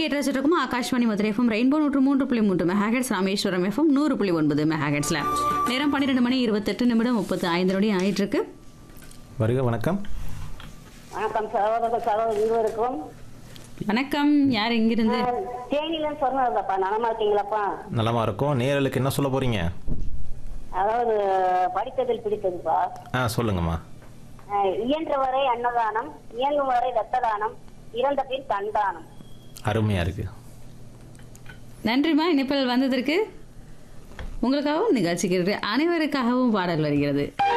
கேட்டு வச்சிருக்கோம் Akashvani Madurai FM rainbow நூற்று மூன்று புள்ளி மூன்று மெகாஹெட்ஸ் ராமேஸ்வரம் எஃப்எம் நூறு புள்ளி ஒன்பது மெகாஹெட்ஸ்ல நேரம் பன்னிரெண்டு மணி இருபத்தெட்டு நிமிடம் முப்பத்து ஐந்து நொடி ஆயிட்டு இருக்கு வருக வணக்கம் வணக்கம் சகோதர சகோதரி இருவருக்கும் வணக்கம் யார் இங்கிருந்து தேனியில சொன்னதுப்பா நலமா இருக்கீங்களாப்பா நலமா இருக்கும் நேரலுக்கு என்ன சொல்ல போறீங்க அதாவது படித்ததில் பிடித்ததுப்பா ஆ சொல்லுங்கம்மா அஹ், இயன்ற வரை அன்னதானம் இயங்கும் வரை ரத்த தானம் இறந்த பின் கண்தானம் அருமையா இருக்கு நன்றிம்மா இணைப்பில் வந்ததற்கு உங்களுக்காகவும் நிகழ்ச்சிக்கு அனைவருக்காகவும் பாடல் வருகிறது